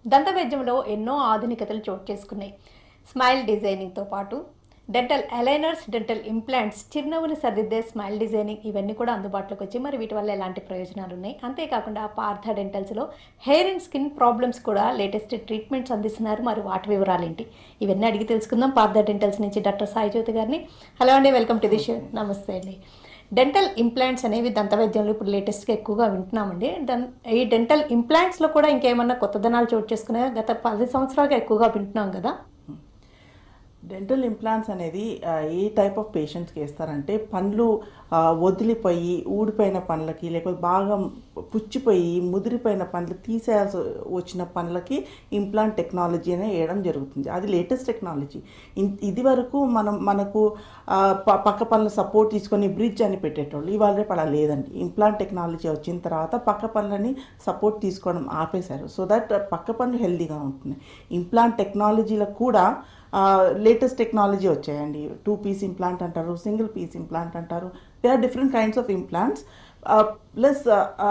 దంత వైద్యంలో ఎన్నో ఆధునికతలు చోటు చేసుకున్నాయి స్మైల్ డిజైనింగ్తో పాటు డెంటల్ అలైనర్స్ డెంటల్ ఇంప్లాంట్స్ చిరునవ్వుని సరిదిద్దే స్మైల్ డిజైనింగ్ ఇవన్నీ కూడా అందుబాటులోకి వచ్చి మరి వీటి వల్ల ఎలాంటి ప్రయోజనాలు ఉన్నాయి అంతేకాకుండా పార్థ డెంటల్స్లో హెయిర్ అండ్ స్కిన్ ప్రాబ్లమ్స్ కూడా లేటెస్ట్ ట్రీట్మెంట్స్ అందిస్తున్నారు మరి వాటి వివరాలు ఏంటి ఇవన్నీ అడిగి తెలుసుకుందాం పార్థ డెంటల్స్ నుంచి డాక్టర్ సాయి జ్యోతి గారిని హలో అండి వెల్కమ్ టు ది షో నమస్తే అండి డెంటల్ ఇంప్లాంట్స్ అనేవి దంత వైద్యంలో ఇప్పుడు లేటెస్ట్గా ఎక్కువగా వింటున్నామండి దన్ ఈ డెంటల్ ఇంప్లాంట్స్లో కూడా ఇంకేమన్నా కొత్తదనాలు చోటు చేసుకున్నాయా గత పది సంవత్సరాలుగా ఎక్కువగా వింటున్నాం కదా డెంటల్ ఇంప్లాంట్స్ అనేది ఆ, ఏ టైప్ ఆఫ్ పేషెంట్స్కి వేస్తారంటే పండ్లు ఆ, వదిలిపోయి ఊడిపోయిన పండ్లకి లేకపోతే బాగా పుచ్చిపోయి ముదిరిపోయిన పండ్లు తీసేయాల్సి వచ్చిన పండ్లకి ఇంప్లాంట్ టెక్నాలజీ అనే వేయడం జరుగుతుంది అది లేటెస్ట్ టెక్నాలజీ ఇన్- ఇది వరకు మనం మనకు ఆ, ప- పక్క పనుల సపోర్ట్ తీసుకొని బ్రిడ్జ్ అని పెట్టేటోళ్ళు ఇవాళ రేపు అలా లేదండి ఇంప్లాంట్ టెక్నాలజీ వచ్చిన తర్వాత పక్క పనులని సపోర్ట్ తీసుకోవడం ఆపేశారు సో దట్ పక్క పనులు హెల్దీగా ఉంటున్నాయి ఇంప్లాంట్ టెక్నాలజీలో కూడా లేటెస్ట్ టెక్నాలజీ వచ్చాయండి టూ పీస్ ఇంప్లాంట్ అంటారు సింగిల్ పీస్ ఇంప్లాంట్ అంటారు they are different kinds of implants plus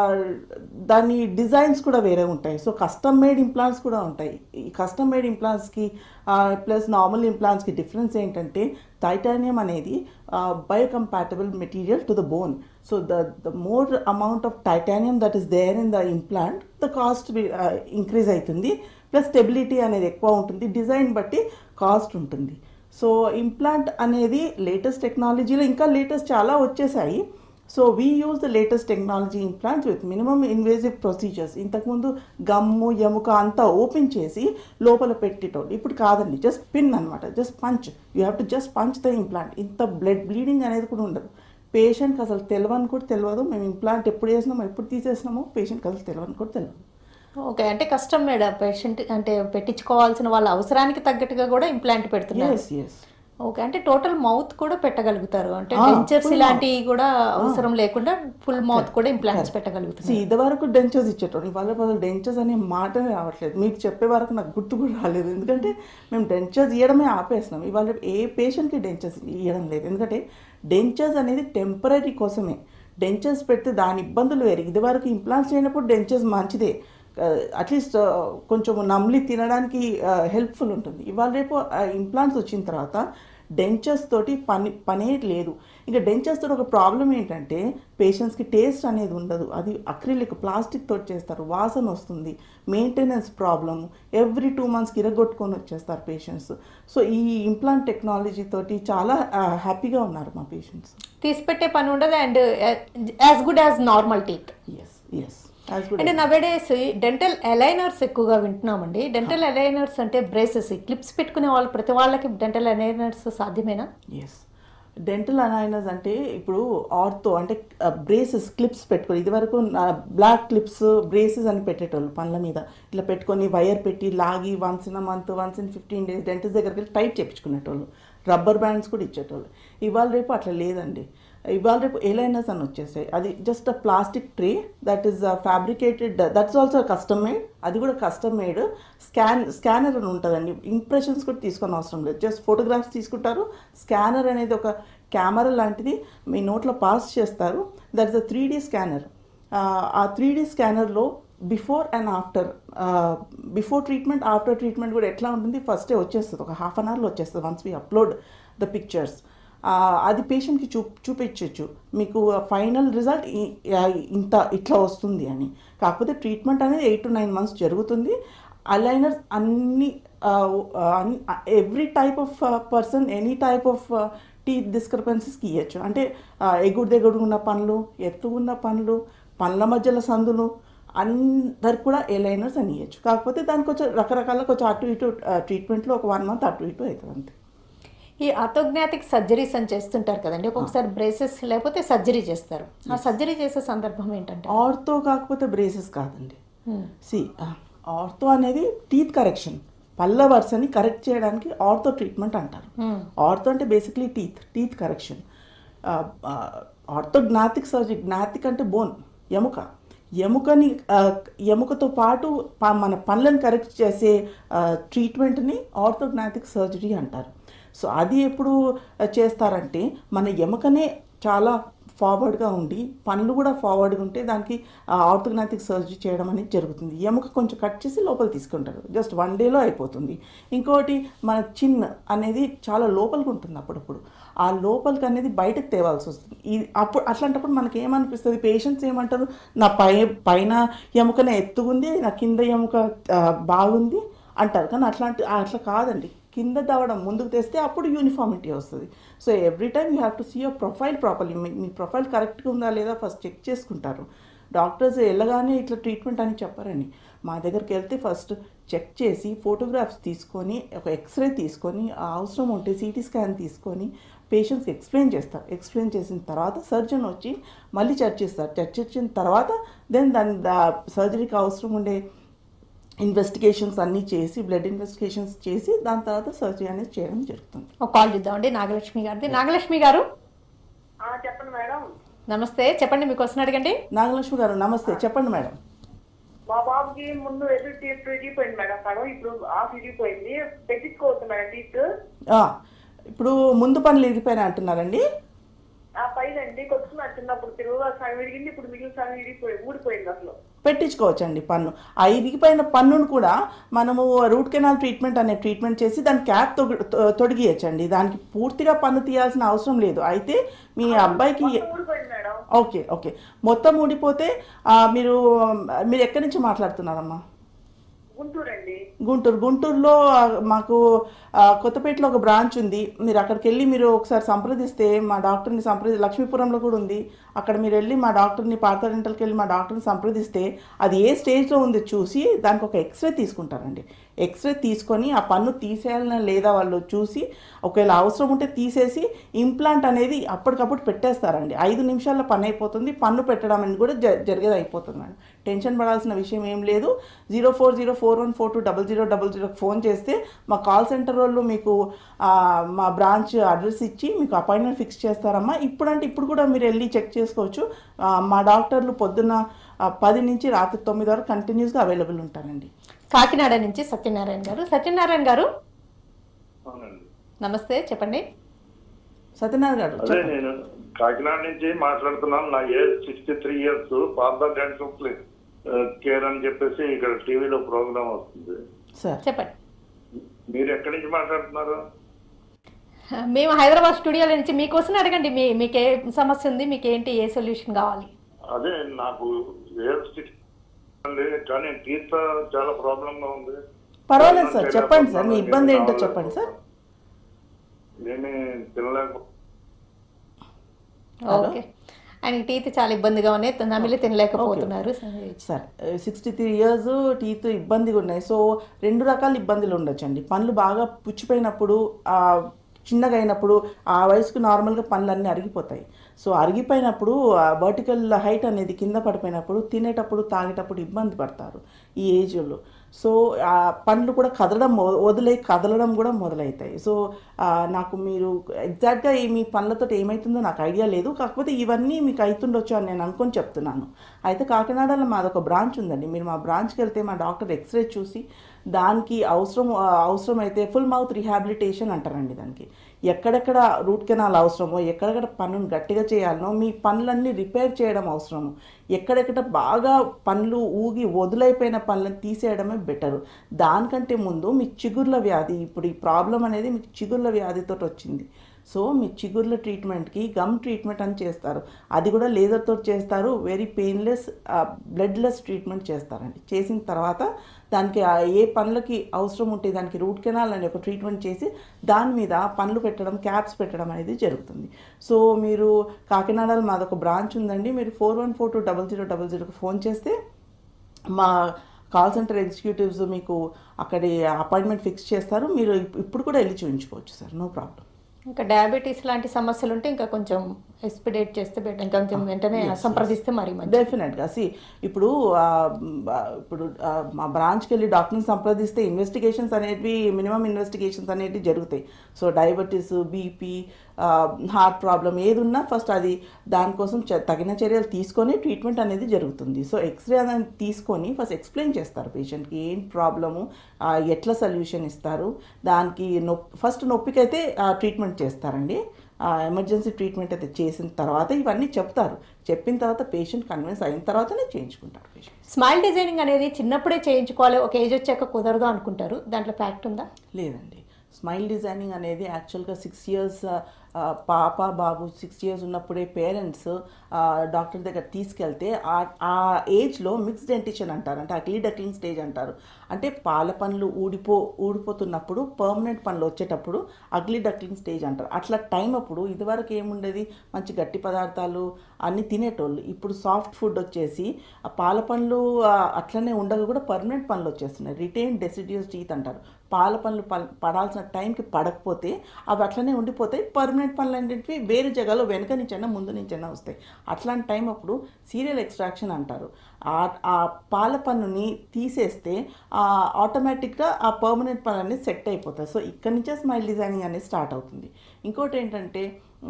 దాని డిజైన్స్ కూడా వేరే ఉంటాయి సో కస్టమ్ మేడ్ ఇంప్లాంట్స్ కూడా ఉంటాయి ఈ కస్టమ్ మేడ్ ఇంప్లాంట్స్కి ప్లస్ నార్మల్ ఇంప్లాంట్స్కి డిఫరెన్స్ ఏంటంటే టైటానియం అనేది biocompatible material to the bone so the the more amount of titanium that is there in the implant the cost increase అవుతుంది plus stability అనేది ఎక్కువ ఉంటుంది డిజైన్ బట్టి కాస్ట్ ఉంటుంది సో ఇంప్లాంట్ అనేది లేటెస్ట్ టెక్నాలజీలో ఇంకా లేటెస్ట్ చాలా వచ్చేసాయి so we use the latest technology implants with minimum invasive procedures ఇంతకుముందు గమ్ము ఎముక అంతా ఓపెన్ చేసి లోపల పెట్టేటోళ్ళు ఇప్పుడు కాదండి జస్ట్ పిన్ అనమాట just punch you have to just punch the implant ఇంత బ్లడ్ బ్లీడింగ్ అనేది కూడా ఉండదు పేషెంట్కి అసలు తెలియని కూడా తెలియదు మేము ఇంప్లాంట్ ఎప్పుడు వేసినామో ఎప్పుడు తీసేసినామో పేషెంట్కి అసలు తెలియని కూడా తెలియదు ఓకే అంటే కష్టం మేడ పేషెంట్ అంటే పెట్టించుకోవాల్సిన వాళ్ళ అవసరానికి తగ్గట్టుగా కూడా ఇంప్లాంట్ పెడుతున్నారు ఎస్ ఎస్ ఓకే అంటే టోటల్ మౌత్ కూడా పెట్టగలుగుతారు అంటే ఆ, డెంచర్స్ full ఇలాంటివి కూడా అవసరం లేకుండా ఫుల్ మౌత్ కూడా ఇంప్లాంట్స్ సో పెట్టగలుగుతున్నారు ఇది వరకు డెంచర్స్ ఇచ్చేటోడు ఇవాళ అసలు డెంచర్స్ అనే మాటనే రావట్లేదు మీకు చెప్పే వరకు నాకు గుర్తు కూడా రాలేదు ఎందుకంటే మేము డెంచర్స్ ఇవ్వడమే ఆపేసినాం ఇవాళ ఏ పేషెంట్కి డెంచర్స్ ఇవ్వడం లేదు ఎందుకంటే డెంచర్స్ అనేది టెంపరీ కోసమే డెంచర్స్ పెడితే దాని ఇబ్బందులు వేరు ఇది వరకు ఇంప్లాంట్స్ చేయనప్పుడు డెంచర్స్ మంచిదే అట్లీస్ట్ కొంచెం నమ్లి తినడానికి హెల్ప్ఫుల్ ఉంటుంది ఇవాళ రేపు ఇంప్లాంట్స్ వచ్చిన తర్వాత డెంచర్స్ తోటి పని పనే లేదు ఇంకా డెంచర్స్ తోటి ఒక ప్రాబ్లం ఏంటంటే పేషెంట్స్కి టేస్ట్ అనేది ఉండదు అది అక్రిలిక్ ప్లాస్టిక్ తోటి చేస్తారు వాసన వస్తుంది మెయింటెనెన్స్ ప్రాబ్లమ్ ఎవ్రీ టూ మంత్స్కి ఇరగొట్టుకొని వచ్చేస్తారు పేషెంట్స్ సో ఈ ఇంప్లాంట్ టెక్నాలజీ తోటి చాలా హ్యాపీగా ఉన్నారు మా పేషెంట్స్ తీసి పెట్టే పని ఉండదు and as good as normal teeth yes yes as good అంటే నవేడేస్ డెంటల్ అలైనర్స్ ఎక్కువగా వింటున్నామండి డెంటల్ అలైనర్స్ అంటే బ్రేసెస్ క్లిప్స్ పెట్టుకునే వాళ్ళు ప్రతి వాళ్ళకి డెంటల్ అలైనర్స్ సాధ్యమేనా ఎస్ డెంటల్ అలైనర్స్ అంటే ఇప్పుడు ఆర్థో అంటే బ్రేసెస్ క్లిప్స్ పెట్టుకొని ఇదివరకు బ్లాక్ క్లిప్స్ బ్రేసెస్ అని పెట్టేటోళ్ళు పండ్ల మీద ఇట్లా పెట్టుకొని వైర్ పెట్టి లాగి once in month once in fifteen days dentist దగ్గరికి వెళ్ళి టైట్ చేయించుకునేటోళ్ళు రబ్బర్ బ్యాండ్స్ కూడా ఇచ్చేటోళ్ళు ఇవాళ రేపు అట్లా లేదండి ఇవాళ రేపు ఎలైనర్స్ అని వచ్చేసాయి అది just a plastic tray that is fabricated that's also custom made అది కూడా కస్టమ్ మేడ్ స్కాన్ స్కానర్ అని ఉంటుందండి ఇంప్రెషన్స్ కూడా తీసుకొని అవసరం లేదు జస్ట్ ఫోటోగ్రాఫ్స్ తీసుకుంటారు స్కానర్ అనేది ఒక కెమెరా లాంటిది మీ నోట్లో పాస్ చేస్తారు that is a three D scanner ఆ త్రీ డీ స్కానర్లో before and after before treatment after treatment కూడా ఎట్లా ఉంటుంది ఫస్టే వచ్చేస్తుంది ఒక హాఫ్ అన్ అవర్లో వచ్చేస్తుంది once we upload the pictures అది పేషెంట్కి చూ చూపించవచ్చు మీకు ఫైనల్ రిజల్ట్ ఇంత ఇట్లా వస్తుంది అని కాకపోతే ట్రీట్మెంట్ అనేది ఎయిట్ టు నైన్ మంత్స్ జరుగుతుంది అలైనర్స్ అన్ని every type of person any type of teeth డిస్క్రిపెన్సీస్కి ఇవ్వచ్చు అంటే ఎగుడు దిగుడు ఉన్న పనులు ఎత్తు ఉన్న పనులు పండ్ల మధ్యలో సందులు అందరికి కూడా ఎలైనర్స్ అని ఇవ్వచ్చు కాకపోతే దానికి కొంచెం రకరకాల కొంచెం అటు ఇటు ట్రీట్మెంట్లో ఒక వన్ మంత్ అటు ఇటు అవుతుంది అంతే ఈ ఆర్థోగ్నాటిక్ సర్జరీస్ అని చేస్తుంటారు కదండి ఒక్కొక్కసారి బ్రేసెస్ లేకపోతే సర్జరీ చేస్తారు ఆ సర్జరీ చేసే సందర్భం ఏంటంటే ఆర్థో కాకపోతే బ్రేసెస్ కాదండి సి ఆర్థో అనేది టీత్ కరెక్షన్ పళ్ళ వరుసని కరెక్ట్ చేయడానికి ఆర్థో ట్రీట్మెంట్ అంటారు ఆర్థో అంటే basically teeth teeth correction orthognathic surgery gnathic అంటే బోన్ ఎముక ఎముకని ఆ, ఎముకతో పాటు ప- మన పళ్ళని కరెక్ట్ చేసే ట్రీట్మెంట్ని ఆర్థోగ్నాటిక్ సర్జరీ అంటారు సో అది ఎప్పుడు చేస్తారంటే మన ఎముకనే చాలా ఫార్వర్డ్గా ఉండి పనులు కూడా ఫార్వర్డ్గా ఉంటే దానికి ఆర్థోగ్నాటిక్ సర్జరీ చేయడం అనేది జరుగుతుంది ఎముక కొంచెం కట్ చేసి లోపల తీసుకుంటారు జస్ట్ వన్ డేలో అయిపోతుంది ఇంకోటి మన చిన్ అనేది చాలా లోపలికి ఉంటుంది అప్పుడప్పుడు ఆ లోపలికి అనేది బయటకు తేవాల్సి వస్తుంది ఇది అప్పుడు అట్లాంటప్పుడు మనకి ఏమనిపిస్తుంది పేషెంట్స్ ఏమంటారు నా పై పైన ఎముకనే ఎత్తుగుంది నా కింద ఎముక ఆ, బాగుంది అంటారు కానీ అట్లాంటి అట్లా కాదండి కింద దవడం ముందుకు తెస్తే అప్పుడు యూనిఫామిటీ వస్తుంది so every time you have to see your profile properly మీ ప్రొఫైల్ కరెక్ట్గా ఉందా లేదా ఫస్ట్ చెక్ చేసుకుంటారు డాక్టర్స్ వెళ్ళగానే ఇట్లా ట్రీట్మెంట్ అని చెప్పారని మా దగ్గరికి వెళ్తే ఫస్ట్ చెక్ చేసి ఫోటోగ్రాఫ్స్ తీసుకొని ఒక ఎక్స్రే తీసుకొని ఆ అవసరం ఉంటే సిటీ స్కాన్ తీసుకొని పేషెంట్స్కి ఎక్స్ప్లెయిన్ చేస్తారు ఎక్స్ప్లెయిన్ చేసిన తర్వాత సర్జన్ వచ్చి మళ్ళీ చర్చిస్తారు చర్చించిన తర్వాత దెన్ దాని సర్జరీకి అవసరం ఉండే ఇన్వెస్టిగేషన్స్ అన్నీ చేసి బ్లడ్ ఇన్వెస్టిగేషన్స్ చేసి దాని తర్వాత సర్జరీ అనేది చేయడం జరుగుతుంది ఒక కాల్ చూద్దామండి నాగలక్ష్మి గారిది నాగలక్ష్మి గారు ఆ, చెప్పండి మేడం నమస్తే చెప్పండి మీకు వస్తున్న అడగండి నాగలక్ష్మి గారు నమస్తే చెప్పండి మేడం మా బాబుకి ముందు ఎదురు టీత్ విరిగిపోయింది మేడం సగం ఇప్పుడు ఆఫ్ విరిగిపోయింది పెట్టించుకోవద్దు మేడం టీత్ ఆ, ఇప్పుడు ముందు పనులు ఇరిగిపోయినాయి అంటున్నారండి ఆ పైన అండి కొట్టుకున్నా చిన్నప్పుడు తిరుగు సగం విరిగింది ఇప్పుడు మిగిలిన సగం విరిగిపోయి ఊడిపోయింది అసలు పెట్టించుకోవచ్చండి పన్ను ఆ ఇరిగిపోయిన పన్నును కూడా మనము రూట్ కెనాల్ ట్రీట్మెంట్ అనే ట్రీట్మెంట్ చేసి దాని క్యాప్ తొగి తొ- తొడిగియచ్చండి దానికి పూర్తిగా పన్ను తీయాల్సిన అవసరం లేదు అయితే మీ అబ్బాయికి మొత్తం ఊడిపోయింది మేడం ఓకే ఓకే మొత్తం ఊడిపోతే ఆ, మీరు మీరు ఎక్కడి నుంచి మాట్లాడుతున్నారమ్మా గుంటూరు అండి గుంటూరు గుంటూరులో ఆ, మాకు ఆ, కొత్తపేటలో ఒక బ్రాంచ్ ఉంది మీరు అక్కడికి వెళ్ళి మీరు ఒకసారి సంప్రదిస్తే మా డాక్టర్ని సంప్రది లక్ష్మీపురంలో కూడా ఉంది అక్కడ మీరు వెళ్ళి మా డాక్టర్ని పార్థ డెంటల్కి వెళ్ళి మా డాక్టర్ని సంప్రదిస్తే అది ఏ స్టేజ్లో ఉంది చూసి దానికి ఒక ఎక్స్రే తీసుకుంటారండి ఎక్స్రే తీసుకొని ఆ పన్ను తీసేయాలన్నా లేదా వాళ్ళు చూసి ఒకవేళ అవసరం ఉంటే తీసేసి ఇంప్లాంట్ అనేది అప్పటికప్పుడు పెట్టేస్తారండి ఐదు నిమిషాల్లో పని అయిపోతుంది పన్ను పెట్టడం అనేది కూడా జ జరిగేది అయిపోతుంది మేడం టెన్షన్ పడాల్సిన విషయం ఏం లేదు zero four zero four one four two double zero double zero phone చేస్తే మా కాల్ సెంటర్ వాళ్ళు మీకు ఆ, మా బ్రాంచ్ అడ్రస్ ఇచ్చి మీకు అపాయింట్మెంట్ ఫిక్స్ చేస్తారమ్మా ఇప్పుడంటే ఇప్పుడు కూడా మీరు వెళ్ళి చెక్ చేసుకోవచ్చు ఆ, మా డాక్టర్లు పొద్దున్న ఆ, పది నుంచి రాత్రి తొమ్మిది వరకు కంటిన్యూస్గా అవైలబుల్ ఉంటారండి కాకినాడ నుంచి సత్యనారాయణ గారు సత్యనారాయణ గారు అవునండి నమస్తే చెప్పండి సత్యనారాయణ గారు అదే నేను కాకినాడ నుంచి మాట్లాడుతున్నాను నా age sixty three years Partha dental care అని చెప్పేసి ఇక్కడ టీవీలో ప్రోగ్రామ్ వస్తుంది సార్ చెప్పండి మీరు ఎక్కడి నుంచి మాట్లాడుతున్నారు మేము హైదరాబాద్ స్టూడియోలో నుంచి మీకోసం అడగండి మీ మీకు ఏ సమస్య ఉంది మీకు ఏంటి ఏ సొల్యూషన్ కావాలి అదే నాకు ఏజ్ సిక్స్టీ అండి కానీ టీత్ చాలా ప్రాబ్లం గా ఉంది పర్వాలేదు సార్ చెప్పండి సార్ మీ ఇబ్బంది ఏంటో చెప్పండి సార్ ఏమీ తినలేక ఓకే ఆయనకి టీత్ చాలా ఇబ్బందిగా ఉన్నాయి నమిలి తినలేకపోతున్నారు sir sixty three years teeth ఇబ్బందిగా ఉన్నాయి సో రెండు రకాల ఇబ్బందులు ఉండొచ్చండి పనులు బాగా పుచ్చిపోయినప్పుడు ఆ, చిన్నగా అయినప్పుడు ఆ వయసుకు నార్మల్గా పనులన్నీ అరిగిపోతాయి సో అరిగిపోయినప్పుడు వర్టికల్ హైట్ అనేది కింద పడిపోయినప్పుడు తినేటప్పుడు తాగేటప్పుడు ఇబ్బంది పడతారు ఈ ఏజ్లో సో ఆ పండ్లు కూడా కదలడం మొ- వదిలే కదలడం కూడా మొదలవుతాయి సో ఆ, నాకు మీరు ఎగ్జాక్ట్గా ఈ మీ పనులతో ఏమవుతుందో నాకు ఐడియా లేదు కాకపోతే ఇవన్నీ మీకు అవుతుండొచ్చు అని నేను అనుకొని చెప్తున్నాను అయితే కాకినాడలో మాదొక బ్రాంచ్ ఉందండి మీరు మా బ్రాంచ్కి వెళ్తే మా డాక్టర్ ఎక్స్రే చూసి దానికి అవసరం ఆ, అవసరమైతే ఫుల్ మౌత్ రిహాబిలిటేషన్ అంటారండి దానికి ఎక్కడెక్కడ రూట్ కెనాల్ అవసరమో ఎక్కడెక్కడ పన్నును గట్టిగా చేయాలనో మీ పనులన్నీ రిపేర్ చేయడం అవసరము ఎక్కడెక్కడ బాగా పనులు ఊగి వదులైపోయిన పనులను తీసేయడమే బెటరు దానికంటే ముందు మీ చిగుర్ల వ్యాధి ఇప్పుడు ఈ ప్రాబ్లం అనేది మీకు చిగుర్ల వ్యాధితో వచ్చింది సో మీ చిగుర్ల ట్రీట్మెంట్కి గమ్ ట్రీట్మెంట్ అని చేస్తారు అది కూడా లేజర్తో చేస్తారు వెరీ పెయిన్లెస్ బ్లడ్లెస్ ట్రీట్మెంట్ చేస్తారండి చేసిన తర్వాత దానికి ఆ ఏ పనులకి అవసరం ఉంటే దానికి రూట్ కెనాల్ అనే ఒక ట్రీట్మెంట్ చేసి దాని మీద పనులు పెట్టడం క్యాప్స్ పెట్టడం అనేది జరుగుతుంది సో మీరు కాకినాడలో మాదొక బ్రాంచ్ ఉందండి మీరు four one four two double zero double జీరోకి ఫోన్ చేస్తే మా కాల్ సెంటర్ ఎగ్జిక్యూటివ్స్ మీకు అక్కడి అపాయింట్మెంట్ ఫిక్స్ చేస్తారు మీరు ఇప్- ఇప్పుడు కూడా వెళ్ళి చూపించుకోవచ్చు సార్ నో ప్రాబ్లం ఇంకా డయాబెటీస్ లాంటి సమస్యలు ఉంటే ఇంకా కొంచెం ఎక్స్పిడేట్ చేస్తే బెటర్ ఇంకా కొంచెం వెంటనే సంప్రదిస్తే మరి మంచి డెఫినెట్గా సి ఇప్పుడు ఆ, ఆ, ఇప్పుడు ఆ, మా బ్రాంచ్కి వెళ్ళి డాక్టర్ని సంప్రదిస్తే ఇన్వెస్టిగేషన్స్ అనేటివి మినిమం ఇన్వెస్టిగేషన్స్ అనేటివి జరుగుతాయి so diabetes BP heart problem ఏది ఉన్నా ఫస్ట్ అది దానికోసం చ- తగిన చర్యలు తీసుకొని ట్రీట్మెంట్ అనేది జరుగుతుంది సో ఎక్స్రే అనేది తీసుకొని ఫస్ట్ ఎక్స్ప్లెయిన్ చేస్తారు పేషెంట్కి ఏంటి ప్రాబ్లము ఎట్లా సొల్యూషన్ ఇస్తారు దానికి నొప్పి ఫస్ట్ నొప్పికైతే ట్రీట్మెంట్ చేస్తారండి ఎమర్జెన్సీ ట్రీట్మెంట్ అయితే చేసిన తర్వాత ఇవన్నీ చెప్తారు చెప్పిన తర్వాత పేషెంట్ కన్విన్స్ అయిన తర్వాతనే చేయించుకుంటారు పేషెంట్ స్మైల్ డిజైనింగ్ అనేది చిన్నప్పుడే చేయించుకోవాలి ఒక ఏజ్ వచ్చాక కుదరదు అనుకుంటారు దాంట్లో ఫ్యాక్ట్ ఉందా లేదండి స్మైల్ డిజైనింగ్ అనేది యాక్చువల్గా సిక్స్ ఇయర్స్ పాప బాబు సిక్స్ ఇయర్స్ ఉన్నప్పుడే పేరెంట్స్ డాక్టర్ దగ్గర తీసుకెళ్తే ఆ- ఆ ఏజ్లో మిక్స్ డెంటిషన్ అంటారు అంటే అగ్లీ డక్లింగ్ స్టేజ్ అంటారు అంటే పాల పనులు ఊడిపో ఊడిపోతున్నప్పుడు పర్మనెంట్ పనులు వచ్చేటప్పుడు అగ్లీ డక్లింగ్ స్టేజ్ అంటారు అట్లా టైం అప్పుడు ఇదివరకు ఏముండేది మంచి గట్టి పదార్థాలు అన్నీ తినేటోళ్ళు ఇప్పుడు సాఫ్ట్ ఫుడ్ వచ్చేసి ఆ పాల పనులు ఆ, అట్లనే ఉండగా కూడా పర్మనెంట్ పనులు వచ్చేస్తున్నాయి రిటైన్ డెసిడ్యూస్ టీత్ అంటారు పాల పనులు ప- పడాల్సిన టైంకి పడకపోతే అవి అట్లనే ఉండిపోతాయి పర్మనెంట్ పనులు అనేటివి వేరే జగాలో వెనక నుంచైనా ముందు నుంచైనా వస్తాయి అట్లాంటి టైం అప్పుడు సీరియల్ ఎక్స్ట్రాక్షన్ అంటారు ఆ ఆ పాల పన్నుని తీసేస్తే ఆటోమేటిక్గా ఆ పర్మనెంట్ పనులు అనేది సెట్ అయిపోతాయి సో ఇక్కడ నుంచే స్మైల్ డిజైనింగ్ అనేది స్టార్ట్ అవుతుంది ఇంకోటి ఏంటంటే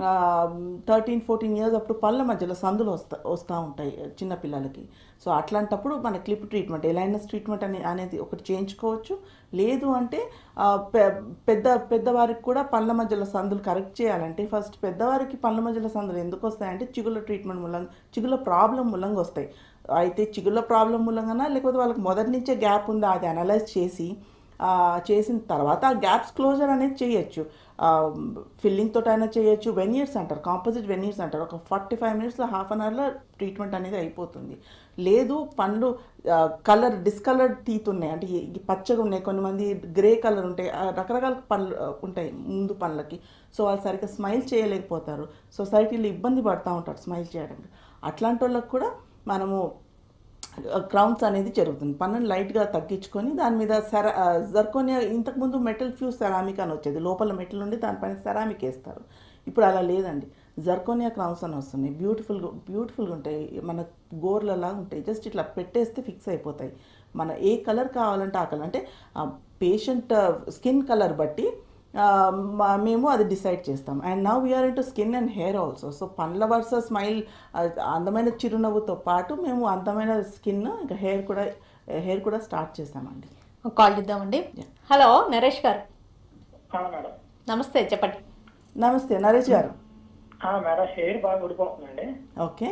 థర్టీన్ ఫోర్టీన్ ఇయర్స్ అప్పుడు పళ్ళ మధ్యలో సందులు వస్తా వస్తూ ఉంటాయి చిన్న పిల్లలకి సో అట్లాంటప్పుడు మన క్లిప్ ట్రీట్మెంట్ ఎలైనస్ ట్రీట్మెంట్ అని అనేది ఒకటి చేయించుకోవచ్చు లేదు అంటే ఆ, పె- పెద్ద పెద్దవారికి కూడా పళ్ళ మధ్యలో సందులు కరెక్ట్ చేయాలంటే ఫస్ట్ పెద్దవారికి పళ్ళ మధ్యలో సందులు ఎందుకు వస్తాయంటే చిగుళ్ళ ట్రీట్మెంట్ మూలంగా చిగుళ్ళ ప్రాబ్లం మూలంగా వస్తాయి అయితే చిగుళ్ళ ప్రాబ్లం మూలంగానా లేకపోతే వాళ్ళకి మొదటి నుంచే గ్యాప్ ఉందా అది అనలైజ్ చేసి ఆ, చేసిన తర్వాత ఆ గ్యాప్స్ క్లోజర్ అనేది చేయొచ్చు ఫిల్లింగ్ తోటి అయినా చేయొచ్చు వెనీర్స్ అంటారు కాంపోజిట్ వెనీర్స్ అంటారు ఒక ఫార్టీ ఫైవ్ మినిట్స్లో హాఫ్ అన్ అవర్లో ట్రీట్మెంట్ అనేది అయిపోతుంది లేదు పండ్లు కలర్ డిస్కలర్డ్ టీత్ ఉన్నాయి అంటే ఈ- ఈ పచ్చగా ఉన్నాయి కొంతమంది గ్రే కలర్ ఉంటాయి ఆ, రకరకాల పళ్ళు ఆ, ఉంటాయి ముందు పళ్ళకి సో వాళ్ళు సరిగ్గా స్మైల్ చేయలేకపోతారు సొసైటీలో ఇబ్బంది పడుతూ ఉంటారు స్మైల్ చేయడానికి అట్లాంటి వాళ్ళకి కూడా మనము క్రౌన్స్ అనేది జరుగుతుంది పన్నుని లైట్గా తగ్గించుకొని దాని మీద సెరా జర్కోనియా ఇంతకుముందు మెటల్ ఫ్యూజ్ సెరామిక్ అని వచ్చేది లోపల మెటల్ ఉండి దానిపైన సెరామిక్ వేస్తారు ఇప్పుడు అలా లేదండి జర్కోనియా క్రౌన్స్ అని వస్తున్నాయి బ్యూటిఫుల్గా బ్యూటిఫుల్గా ఉంటాయి మన గోర్లలా ఉంటాయి జస్ట్ ఇట్లా పెట్టేస్తే ఫిక్స్ అయిపోతాయి మన ఏ కలర్ కావాలంటే ఆ కలర్ అంటే పేషెంట్ స్కిన్ కలర్ బట్టి ఆ, మా- మేము అది డిసైడ్ చేస్తాం and now we are into skin and hair also so పండ్ల వర్స స్మైల్ అందమైన చిరునవ్వుతో పాటు మేము అందమైన స్కిన్ ఇంకా హెయిర్ కూడా హెయిర్ కూడా స్టార్ట్ చేస్తామండి ఒక కాల్ ఇద్దామండి హలో నరేష్ గారు మేడం నమస్తే చెప్పండి నమస్తే నరేష్ గారు మేడం హెయిర్ బాగా ఊడిపోతుందండి ఓకే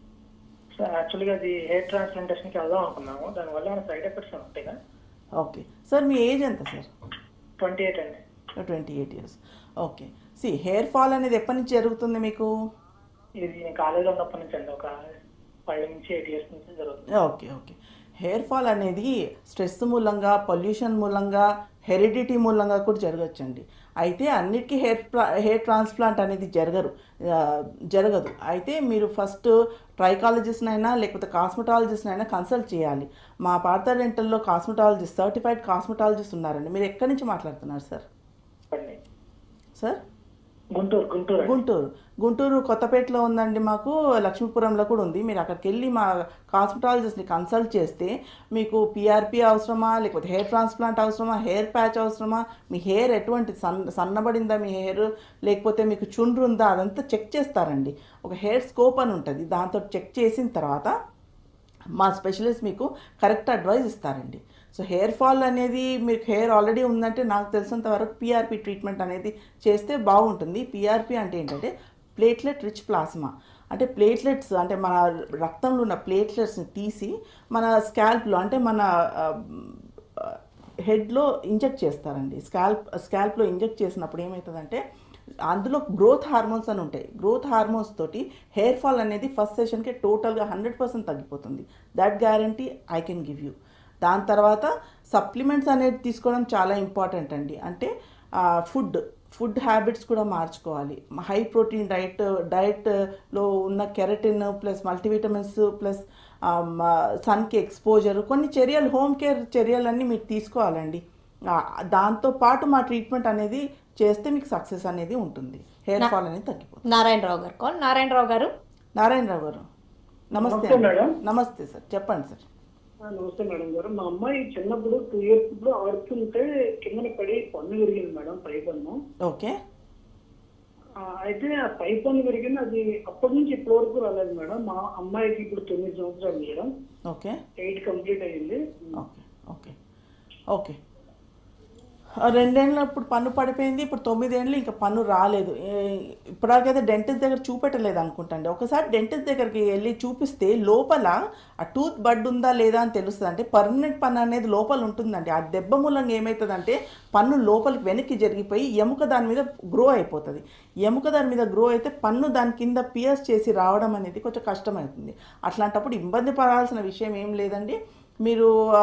సో యాక్చువల్గా అది హెయిర్ ట్రాన్స్ప్లాంటేషన్కి వెళ్దాం అనుకున్నాము దానివల్ల ఏమైనా సైడ్ ఎఫెక్ట్స్ ఉంటాయి ఓకే సార్ మీ ఏజ్ ఎంత సార్ ట్వంటీ ఎయిట్ అండి ట్వంటీ ఎయిట్ ఇయర్స్ ఓకే సి హెయిర్ ఫాల్ అనేది ఎప్పటి నుంచి జరుగుతుంది మీకు ఇది నేను కాలేజీలో ఉన్నప్పటి నుంచి అండి ఒక ఫైవ్ నుంచి ఎయిట్ ఇయర్స్ నుంచి జరుగుతుంది ఓకే ఓకే హెయిర్ ఫాల్ అనేది స్ట్రెస్ మూలంగా పొల్యూషన్ మూలంగా హెరిడిటీ మూలంగా కూడా జరగచ్చండి అయితే అన్నిటికీ హెయిర్ ప్లా హెయిర్ ట్రాన్స్ప్లాంట్ అనేది జరగరు ఆ, జరగదు అయితే మీరు ఫస్ట్ ట్రైకాలజిస్ట్నైనా లేకపోతే కాస్మెటాలజిస్ట్నైనా కన్సల్ట్ చేయాలి మా పార్థ డెంటల్లో కాస్మెటాలజిస్ట్ సర్టిఫైడ్ కాస్మెటాలజిస్ట్ ఉన్నారండి మీరు ఎక్కడి నుంచి మాట్లాడుతున్నారు సార్ అండి సార్ గుంటూరు గుంటూరు అండి. గుంటూరు గుంటూరు కొత్తపేటలో ఉందండి మాకు లక్ష్మీపురంలో కూడా ఉంది మీరు అక్కడికి వెళ్ళి మా కాస్మెటాలజిస్ట్ని కన్సల్ట్ చేస్తే మీకు పిఆర్పి అవసరమా లేకపోతే హెయిర్ ట్రాన్స్ప్లాంట్ అవసరమా హెయిర్ ప్యాచ్ అవసరమా మీ హెయిర్ ఎటువంటి సన్ సన్నబడిందా మీ హెయిర్ లేకపోతే మీకు చుండ్రు ఉందా అదంతా చెక్ చేస్తారండి ఒక హెయిర్ స్కోప్ అని ఉంటుంది దాంతో చెక్ చేసిన తర్వాత మా స్పెషలిస్ట్ మీకు కరెక్ట్ అడ్వైస్ ఇస్తారండి సో హెయిర్ ఫాల్ అనేది మీకు హెయిర్ ఆల్రెడీ ఉందంటే నాకు తెలిసినంత వరకు పిఆర్పి ట్రీట్మెంట్ అనేది చేస్తే బాగుంటుంది పిఆర్పి అంటే ఏంటంటే ప్లేట్లెట్ రిచ్ ప్లాస్మా అంటే ప్లేట్లెట్స్ అంటే మన రక్తంలో ఉన్న ప్లేట్లెట్స్ని తీసి మన స్కాల్ప్లో అంటే మన హెడ్లో ఇంజెక్ట్ చేస్తారండి స్కాల్ప్ స్కాల్ప్లో ఇంజెక్ట్ చేసినప్పుడు ఏమవుతుందంటే అందులో గ్రోత్ హార్మోన్స్ అని ఉంటాయి గ్రోత్ హార్మోన్స్ తోటి హెయిర్ ఫాల్ అనేది ఫస్ట్ సెషన్కి టోటల్గా హండ్రెడ్ పర్సెంట్ తగ్గిపోతుంది that guarantee I can give you దాని తర్వాత సప్లిమెంట్స్ అనేది తీసుకోవడం చాలా ఇంపార్టెంట్ అండి అంటే ఫుడ్ ఫుడ్ హ్యాబిట్స్ కూడా మార్చుకోవాలి హై ప్రోటీన్ డైట్ డైట్లో ఉన్న కెరటిన్ ప్లస్ మల్టీవిటమిన్స్ ప్లస్ సన్కి ఎక్స్పోజర్ కొన్ని చర్యలు హోమ్ కేర్ చర్యలన్నీ మీరు తీసుకోవాలండి ఆ, దాంతో పాటు మా ట్రీట్మెంట్ అనేది చేస్తే మీకు సక్సెస్ అనేది ఉంటుంది హెయిర్ ఫాల్ అనేది తగ్గిపోతుంది నారాయణరావు గారు కాల్ నారాయణరావు గారు నారాయణరావు గారు నమస్తే నమస్తే మేడం. నమస్తే సార్ చెప్పండి సార్ ఆ, నమస్తే మేడం గారు మా అమ్మాయి చిన్నప్పుడు టూ ఇయర్స్ ఇప్పుడు ఆడుతుంటే కిందన పడి పన్ను విరిగింది మేడం పై పన్ను ఓకే ఆ, అయితే ఆ పై పన్ను విరిగింది అది అప్పటి నుంచి ఇప్పటి వరకు రాలేదు మేడం మా అమ్మాయికి ఇప్పుడు తొమ్మిది సంవత్సరాలు మేడం ఓకే ఎయిట్ కంప్లీట్ అయ్యింది ఓకే ఓకే ఓకే ఆ రెండేళ్ళు ఇప్పుడు పన్ను పడిపోయింది ఇప్పుడు తొమ్మిదేళ్ళు ఇంకా పన్ను రాలేదు ఏ- ఇప్పటివరకైతే డెంటిస్ట్ దగ్గర చూపెట్టలేదు అనుకుంటాండి ఒకసారి డెంటిస్ట్ దగ్గరికి వెళ్ళి చూపిస్తే లోపల ఆ టూత్ బడ్ ఉందా లేదా అని తెలుస్తుంది అంటే పర్మనెంట్ పన్ను అనేది లోపల ఉంటుందండి ఆ దెబ్బ మూలంగా ఏమవుతుందంటే పన్ను లోపలికి వెనక్కి జరిగిపోయి ఎముక దాని మీద గ్రో అయిపోతుంది ఎముక దాని మీద గ్రో అయితే పన్ను దాని కింద పియర్స్ చేసి రావడం అనేది కొంచెం కష్టమవుతుంది అట్లాంటప్పుడు ఇబ్బంది పడాల్సిన విషయం ఏం లేదండి మీరు ఆ,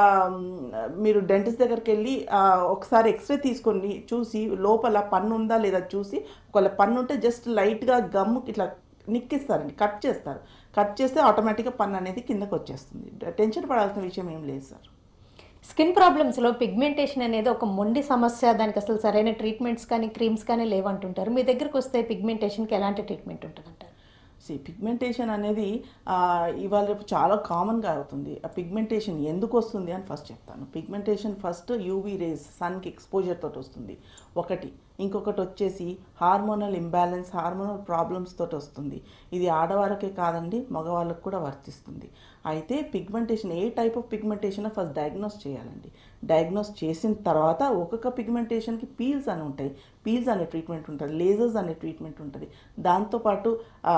మీరు డెంటిస్ట్ దగ్గరికి వెళ్ళి ఆ, ఒకసారి ఎక్స్రే తీసుకొని చూసి లోపల పన్ను ఉందా లేదా చూసి ఒకవేళ పన్ను ఉంటే జస్ట్ లైట్గా గమ్ము ఇట్లా నిక్కిస్తారండి కట్ చేస్తారు కట్ చేస్తే ఆటోమేటిక్గా పన్ను అనేది కిందకు వచ్చేస్తుంది టెన్షన్ పడాల్సిన విషయం ఏం లేదు సార్ స్కిన్ ప్రాబ్లమ్స్లో పిగ్మెంటేషన్ అనేది ఒక మొండి సమస్య దానికి అసలు సరైన ట్రీట్మెంట్స్ కానీ క్రీమ్స్ కానీ లేవంటుంటారు మీ దగ్గరకు వస్తే పిగ్మెంటేషన్కి ఎలాంటి ట్రీట్మెంట్ ఉంటుందంటారు సి పిగ్మెంటేషన్ అనేది ఆ, ఇవాళ రేపు చాలా కామన్గా అవుతుంది ఆ పిగ్మెంటేషన్ ఎందుకు వస్తుంది అని ఫస్ట్ చెప్తాను పిగ్మెంటేషన్ ఫస్ట్ యూవీ రేస్ సన్కి ఎక్స్పోజర్ తోటి వస్తుంది ఒకటి ఇంకొకటి వచ్చేసి హార్మోనల్ ఇంబ్యాలెన్స్ హార్మోనల్ ప్రాబ్లమ్స్ తోటి వస్తుంది ఇది ఆడవాళ్ళకే కాదండి మగవాళ్ళకు కూడా వర్తిస్తుంది అయితే పిగ్మెంటేషన్ ఏ type of pigmentation first diagnose చేయాలండి డయాగ్నోస్ చేసిన తర్వాత ఒక్కొక్క పిగ్మెంటేషన్కి పీల్స్ అని ఉంటాయి పీల్స్ అనే ట్రీట్మెంట్ ఉంటుంది లేజర్స్ అనే ట్రీట్మెంట్ ఉంటుంది దాంతోపాటు ఆ,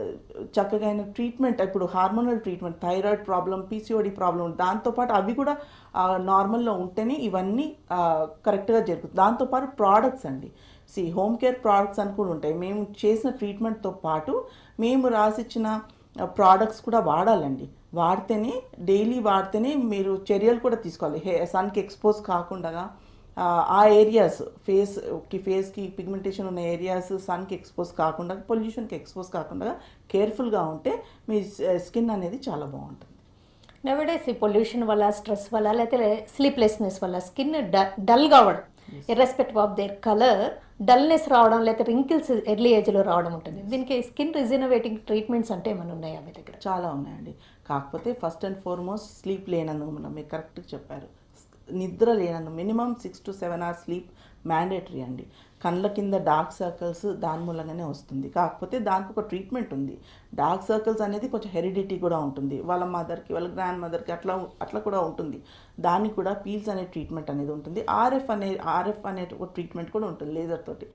చక్కగా అయిన ట్రీట్మెంట్ ఇప్పుడు hormonal treatment thyroid problem PCOD problem దాంతోపాటు అవి కూడా నార్మల్లో ఉంటేనే ఇవన్నీ కరెక్ట్గా జరుగుతుంది దాంతోపాటు ప్రోడక్ట్స్ అండి సి హోమ్ కేర్ ప్రోడక్ట్స్ అని కూడా ఉంటాయి మేము చేసిన ట్రీట్మెంట్తో పాటు మేము రాసిచ్చిన ప్రోడక్ట్స్ కూడా వాడాలండి వాడితేనే డైలీ వాడితేనే మీరు చర్యలు కూడా తీసుకోవాలి హే సన్కి ఎక్స్పోజ్ కాకుండా ఆ, ఆ ఏరియాస్ ఫేస్కి ఫేస్కి పిగ్మెంటేషన్ ఉన్న ఏరియాస్ సన్కి ఎక్స్పోజ్ కాకుండా పొల్యూషన్కి ఎక్స్పోజ్ కాకుండా కేర్ఫుల్గా ఉంటే మీ స్కిన్ అనేది చాలా బాగుంటుంది నవడేస్ ఈ పొల్యూషన్ వల్ల స్ట్రెస్ వల్ల లేకపోతే స్లీప్లెస్నెస్ వల్ల స్కిన్ డల్ కావడం irrespective of their colour dullness రావడం లేకపోతే రింకిల్స్ ఎర్లీ ఏజ్లో రావడం ఉంటుంది దీనికి స్కిన్ రిజనవేటింగ్ ట్రీట్మెంట్స్ అంటే ఏమైనా ఉన్నాయా మీ దగ్గర చాలా ఉన్నాయండి కాకపోతే ఫస్ట్ అండ్ ఫార్మోస్ట్ స్లీప్ లేనందుకు మనం మీరు కరెక్ట్గా చెప్పారు నిద్ర లేనందుకు minimum six to seven hours sleep mandatory అండి కళ్ళ కింద డార్క్ సర్కిల్స్ దాని మూలంగానే వస్తుంది కాకపోతే దానికి ఒక ట్రీట్మెంట్ ఉంది డార్క్ సర్కిల్స్ అనేది కొంచెం హెరిడిటీ కూడా ఉంటుంది వాళ్ళ మదర్కి వాళ్ళ గ్రాండ్ మదర్కి అట్లా అట్లా కూడా ఉంటుంది దానికి కూడా పీల్స్ అనే ట్రీట్మెంట్ అనేది ఉంటుంది ఆర్ఎఫ్ అనే ఆర్ఎఫ్ అనే ఒక ట్రీట్మెంట్ కూడా ఉంటుంది లేజర్ తోటి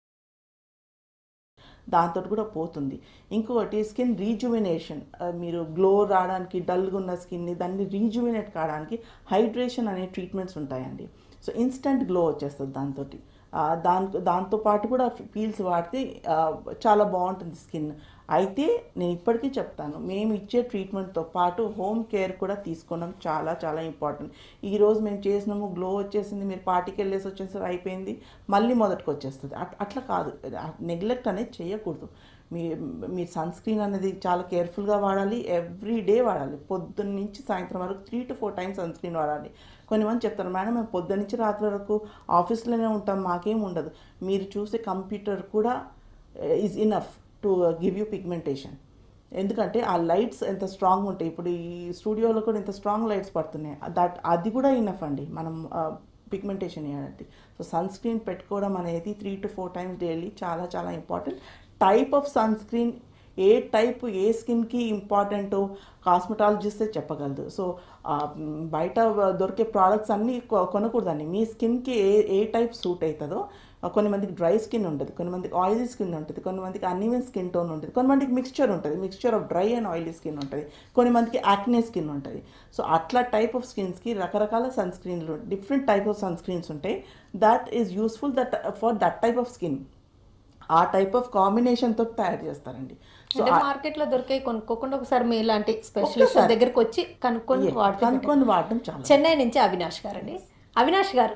దాంతో కూడా పోతుంది ఇంకొకటి స్కిన్ రీజువినేషన్ మీరు గ్లో రావడానికి డల్గా ఉన్న స్కిన్ని దాన్ని రీజువినేట్ కావడానికి హైడ్రేషన్ అనే ట్రీట్మెంట్స్ ఉంటాయండి సో ఇన్స్టంట్ గ్లో వచ్చేస్తుంది దాంతో దాని దాంతో పాటు కూడా పీల్స్ వాడితే ఆ, చాలా బాగుంటుంది స్కిన్ అయితే నేను ఇప్పటికీ చెప్తాను మేము ఇచ్చే ట్రీట్మెంట్తో పాటు హోమ్ కేర్ కూడా తీసుకోవడం చాలా చాలా ఇంపార్టెంట్ ఈరోజు మేము చేసినాము గ్లో వచ్చేసింది మీరు పార్టీకి వెళ్ళేసి వచ్చేసి అయిపోయింది మళ్ళీ మొదటికి వచ్చేస్తుంది అట్- అట్లా కాదు నెగ్లెక్ట్ అనేది చేయకూడదు మీ మీ సన్ స్క్రీన్ అనేది చాలా కేర్ఫుల్గా వాడాలి ఎవ్రీ డే వాడాలి పొద్దున్న నుంచి సాయంత్రం వరకు three to four times sunscreen వాడాలి కొన్ని మంది చెప్తారు మేడం మేము పొద్దున్న నుంచి రాత్రి వరకు ఆఫీస్లోనే ఉంటాం మాకేం ఉండదు మీరు చూసే కంప్యూటర్ కూడా is enough to give you pigmentation ఎందుకంటే ఆ లైట్స్ ఎంత స్ట్రాంగ్ ఉంటాయి ఇప్పుడు ఈ స్టూడియోలో కూడా ఇంత స్ట్రాంగ్ లైట్స్ పడుతున్నాయి దట్ అది కూడా ఇనఫ్ అండి మనం పిగ్మెంటేషన్ చేయడానికి సో సన్ స్క్రీన్ పెట్టుకోవడం అనేది three to four times daily చాలా చాలా important type of sunscreen ఏ టైప్ ఏ స్కిన్కి ఇంపార్టెంటో కాస్మెటాలజిస్టే చెప్పగలదు సో ఆ, మ్, బయట దొరికే ప్రోడక్ట్స్ అన్నీ కొ- కొనకూడదండి మీ స్కిన్కి ఏ ఏ టైప్ సూట్ అవుతుందో ఆ, కొన్ని మందికి డ్రై స్కిన్ ఉంటుంది కొన్ని మందికి ఆయిలీ స్కిన్ ఉంటుంది కొన్ని మందికి అన్ఈవెన్ స్కిన్ టోన్ ఉంటుంది కొన్ని మందికి మిక్స్చర్ ఉంటుంది mixture of dry and oily skin ఉంటుంది కొన్ని మందికి యాక్నే స్కిన్ ఉంటుంది సో అట్లా టైప్ ఆఫ్ స్కిన్స్కి రకరకాల సన్ స్క్రీన్లు different type of sunscreens ఉంటాయి that is useful that for that type of skin ఆ టైప్ ఆఫ్ కాంబినేషన్తో తయారు చేస్తారండి సో అంటే మార్కెట్లో దొరికే కొనుక్కోకుండా ఒకసారి మీ ఇలాంటి స్పెషలిస్ట్ ఒక్కసారి. దగ్గరికి వచ్చి కనుక్కొని వాడితే కనుక్కొని వాడడం చాలా చెన్నై నుంచి అవినాష్ గారు అండి అవినాష్ గారు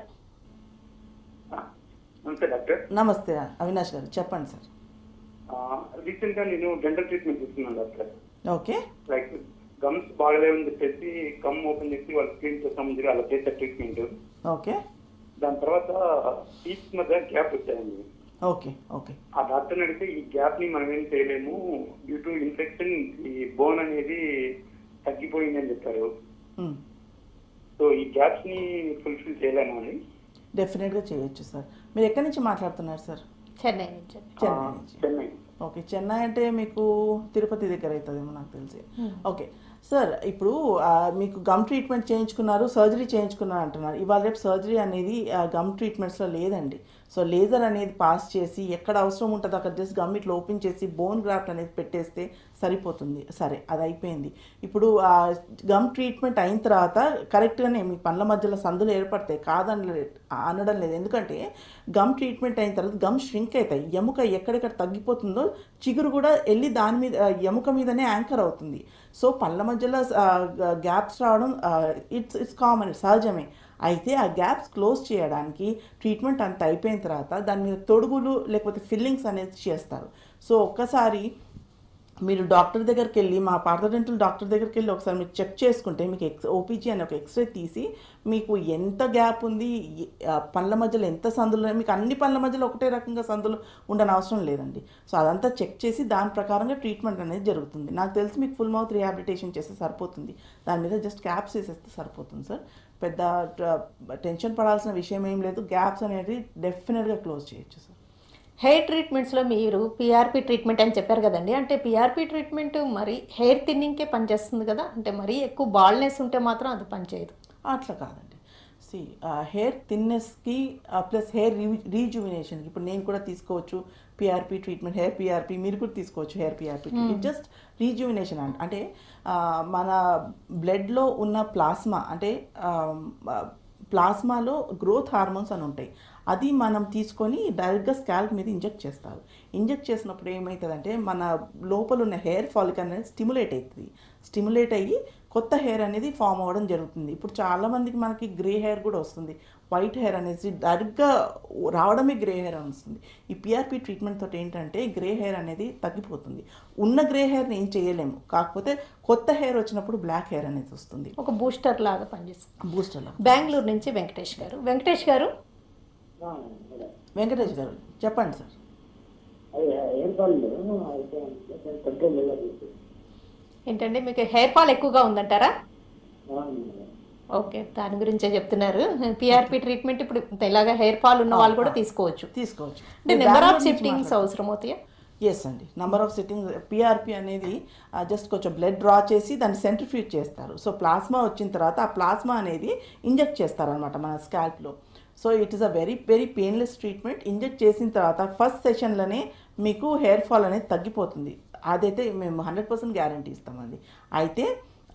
నమస్తే డాక్టర్ నమస్తే అవినాష్ గారు చెప్పండి సార్ రీసెంట్ గా నేను డెంటల్ ట్రీట్మెంట్ తీసుకున్నాను డాక్టర్ ఓకే లైక్ గమ్స్ బాగలేవని చెప్పేసి కమ్ ఓపెన్ చేసి వాళ్ళు క్లీన్ చేస్తామని చెప్పి అలా చేసే ట్రీట్మెంట్ ఓకే దాని తర్వాత టీత్ మధ్య గ్యాప్ వచ్చాయండి ఓకే ఓకే ఆ డాక్టర్ అడిగితే ఈ గ్యాప్ ని మనం ఏం చేయలేము డ్యూ టు ఇన్ఫెక్షన్ ఈ బోన్ అనేది తగ్గిపోయింది అని చెప్పారు సో ఈ గ్యాప్స్ ని ఫుల్ఫిల్ చేయలేము అని డెఫినెట్గా చేయొచ్చు సార్ మీరు ఎక్కడి నుంచి మాట్లాడుతున్నారు సార్ చెన్నై నుంచి అండి. చెన్నై ఆ, నుంచి చెన్నై ఓకే చెన్నై అంటే మీకు తిరుపతి దగ్గర అవుతుందేమో నాకు తెలిసి ఓకే సార్ ఇప్పుడు ఆ, మీకు గమ్ ట్రీట్మెంట్ చేయించుకున్నారు సర్జరీ చేయించుకున్నారు అంటున్నారు ఇవాళ రేపు సర్జరీ అనేది ఆ, గమ్ ట్రీట్మెంట్స్లో లేదండి సో లేజర్ అనేది పాస్ చేసి ఎక్కడ అవసరం ఉంటుందో అక్కడ జస్ట్ గమ్ ఇట్లా ఓపెన్ చేసి బోన్ గ్రాఫ్ట్ అనేది పెట్టేస్తే సరిపోతుంది సరే అది అయిపోయింది ఇప్పుడు ఆ గమ్ ట్రీట్మెంట్ అయిన తర్వాత కరెక్ట్గానే మీ పండ్ల మధ్యలో సందులు ఏర్పడతాయి కాదని అనడం లేదు ఎందుకంటే గమ్ ట్రీట్మెంట్ అయిన తర్వాత గమ్ ష్రింక్ అవుతాయి ఎముక ఎక్కడెక్కడ తగ్గిపోతుందో చిగురు కూడా వెళ్ళి దాని మీద ఆ, ఎముక మీదనే యాంకర్ అవుతుంది సో పళ్ళ మధ్యలో గ్యాప్స్ రావడం ఇట్స్ ఇట్స్ కామన్ సహజమే అయితే ఆ గ్యాప్స్ క్లోజ్ చేయడానికి ట్రీట్మెంట్ అంత అయిపోయిన తర్వాత దాని మీద తొడుగులు లేకపోతే ఫిల్లింగ్స్ అనేది చేస్తారు సో ఒక్కసారి మీరు డాక్టర్ దగ్గరికి వెళ్ళి మా పార్థడెంటల్ డాక్టర్ దగ్గరికి వెళ్ళి ఒకసారి మీరు చెక్ చేసుకుంటే మీకు ఎక్స్ ఓపీజీ అనే ఒక ఎక్స్రే తీసి మీకు ఎంత గ్యాప్ ఉంది ఎ- ఆ పండ్ల మధ్యలో ఎంత సందులు ఉన్నాయి, మీకు అన్ని పండ్ల మధ్యలో ఒకటే రకంగా సందులు ఉండని అవసరం లేదండి సో అదంతా చెక్ చేసి దాని ప్రకారంగా ట్రీట్మెంట్ అనేది జరుగుతుంది నాకు తెలిసి మీకు ఫుల్ మౌత్ రిహాబిలిటేషన్ చేస్తే సరిపోతుంది దాని మీద జస్ట్ క్యాప్స్ వేసేస్తే సరిపోతుంది సార్ పెద్ద టెన్షన్ పడాల్సిన విషయం ఏం లేదు గ్యాప్స్ అనేది డెఫినెట్గా క్లోజ్ చేయొచ్చు సార్ హెయిర్ ట్రీట్మెంట్స్లో మీరు పిఆర్పి ట్రీట్మెంట్ అని చెప్పారు కదండి అంటే పిఆర్పి ట్రీట్మెంట్ మరి హెయిర్ థిన్నింగ్కే పనిచేస్తుంది కదా అంటే మరీ ఎక్కువ బాల్నెస్ ఉంటే మాత్రం అది పనిచేయదు అట్లా కాదండి సి హెయిర్ థిన్నెస్కి ప్లస్ హెయిర్ రీజువినేషన్కి ఇప్పుడు నేను కూడా తీసుకోవచ్చు పిఆర్పి ట్రీట్మెంట్ హెయిర్ పిఆర్పి మీరు కూడా తీసుకోవచ్చు హెయిర్ పిఆర్పి జస్ట్ రీజువినేషన్ అంట అంటే ఆ, మన బ్లడ్లో ఉన్న ప్లాస్మా అంటే ప్లాస్మాలో గ్రోత్ హార్మోన్స్ అని ఉంటాయి అది మనం తీసుకొని డైరెక్ట్గా స్కాల్ప్ మీద ఇంజెక్ట్ చేస్తారు ఇంజెక్ట్ చేసినప్పుడు ఏమవుతుందంటే మన లోపల ఉన్న హెయిర్ ఫాలిక్ అనేది స్టిములేట్ అవుతుంది స్టిములేట్ అయ్యి కొత్త హెయిర్ అనేది ఫామ్ అవ్వడం జరుగుతుంది ఇప్పుడు చాలామందికి మనకి గ్రే హెయిర్ కూడా వస్తుంది వైట్ హెయిర్ అనేది డైరెక్ట్గా రావడమే గ్రే హెయిర్ అని వస్తుంది ఈ పిఆర్పి ట్రీట్మెంట్ తోటి ఏంటంటే గ్రే హెయిర్ అనేది తగ్గిపోతుంది ఉన్న గ్రే హెయిర్ని ఏం చేయలేము కాకపోతే కొత్త హెయిర్ వచ్చినప్పుడు బ్లాక్ హెయిర్ అనేది వస్తుంది ఒక బూస్టర్ లాగా పనిచేస్తుంది బూస్టర్లో బెంగళూరు నుంచి వెంకటేష్ గారు వెంకటేష్ గారు వెంకటేష్ గారు చెప్పండి సార్ అదే ఏం కాలేదు అయితే కంట్రోల్ లేదు ఏంటంటే మీకు హెయిర్ ఫాల్ ఎక్కువగా ఉందంటారా ఓకే దాని గురించే చెప్తున్నారు పిఆర్పి ట్రీట్మెంట్ ఇప్పుడు ఇలాగా హెయిర్ ఫాల్ ఉన్న వాళ్ళు కూడా తీసుకోవచ్చు తీసుకోవచ్చు అంటే నెంబర్ ఆఫ్ సిఫ్టింగ్స్ అవసరం అవుతాయా ఎస్ అండి నెంబర్ ఆఫ్ సిట్టింగ్ పిఆర్పి అనేది జస్ట్ కొంచెం బ్లడ్ డ్రా చేసి దాన్ని సెంట్రిఫ్యూజ్ చేస్తారు సో ప్లాస్మా వచ్చిన తర్వాత ఆ ప్లాస్మా అనేది ఇంజెక్ట్ చేస్తారనమాట మన స్కాల్ప్లో so it is a very very painless treatment inject చేసిన తర్వాత ఫస్ట్ సెషన్లోనే మీకు హెయిర్ ఫాల్ అనేది తగ్గిపోతుంది అదైతే మేము హండ్రెడ్ పర్సెంట్ గ్యారంటీ ఇస్తామండి అయితే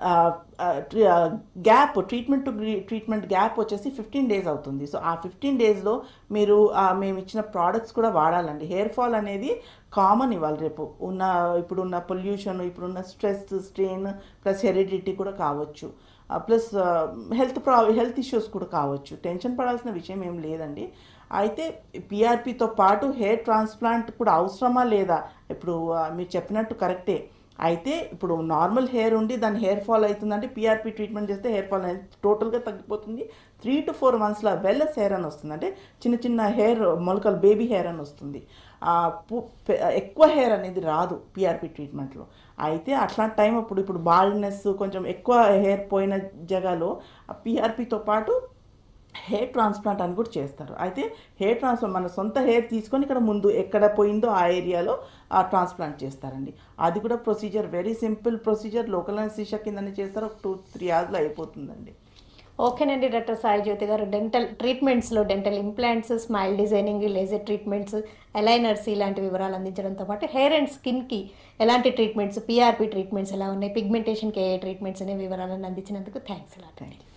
gap treatment to treatment gap వచ్చేసి ఫిఫ్టీన్ డేస్ అవుతుంది సో ఆ ఫిఫ్టీన్ డేస్లో మీరు ఆ, మేము ఇచ్చిన ప్రోడక్ట్స్ కూడా వాడాలండి హెయిర్ ఫాల్ అనేది కామన్ ఇవాళ రేపు ఉన్న ఇప్పుడున్న పొల్యూషన్ ఇప్పుడున్న స్ట్రెస్ స్ట్రెయిన్ ప్లస్ హెరిడిటీ కూడా కావచ్చు ప్లస్ హెల్త్ ప్రా హెల్త్ ఇష్యూస్ కూడా కావచ్చు టెన్షన్ పడాల్సిన విషయం ఏం లేదండి అయితే పిఆర్పితో పాటు హెయిర్ ట్రాన్స్ప్లాంట్ కూడా అవసరమా లేదా ఇప్పుడు ఆ, మీరు చెప్పినట్టు కరెక్టే అయితే ఇప్పుడు నార్మల్ హెయిర్ ఉండి దాని హెయిర్ ఫాల్ అవుతుందంటే పిఆర్పి ట్రీట్మెంట్ చేస్తే హెయిర్ ఫాల్ అనేది టోటల్గా తగ్గిపోతుంది త్రీ టు ఫోర్ మంత్స్లో వెల్లెస్ హెయిర్ అని వస్తుంది అంటే చిన్న చిన్న హెయిర్ మొలకలు బేబీ హెయిర్ అని వస్తుంది ఆ, పు- పె- ఎక్కువ హెయిర్ అనేది రాదు పిఆర్పి ట్రీట్మెంట్లో అయితే అట్లాంటి టైం అప్పుడు ఇప్పుడు బాల్డ్నెస్ కొంచెం ఎక్కువ హెయిర్ పోయిన జగాలో పిఆర్పితో పాటు హెయిర్ ట్రాన్స్ప్లాంట్ అని కూడా చేస్తారు అయితే హెయిర్ ట్రాన్స్ప్లాంట్ మన సొంత హెయిర్ తీసుకొని ఇక్కడ ముందు ఎక్కడ పోయిందో ఆ ఏరియాలో ఆ ట్రాన్స్ప్లాంట్ చేస్తారండి అది కూడా procedure very simple procedure local anaesthesia కిందనే చేస్తారు ఒక టూ త్రీ అవర్స్లో అయిపోతుందండి ఓకేనండి డాక్టర్ సాయి జ్యోతి గారు డెంటల్ ట్రీట్మెంట్స్లో dental implants smile designing laser treatments aligners ఇలాంటి వివరాలు అందించడంతో పాటు హెయిర్ అండ్ స్కిన్కి ఎలాంటి ట్రీట్మెంట్స్ పిఆర్పి ట్రీట్మెంట్స్ ఎలా ఉన్నాయి పిగ్మెంటేషన్కి ఏ ట్రీట్మెంట్స్ అనే వివరాలను అందించినందుకు థ్యాంక్స్ ఇలా థ్యాంక్ యూ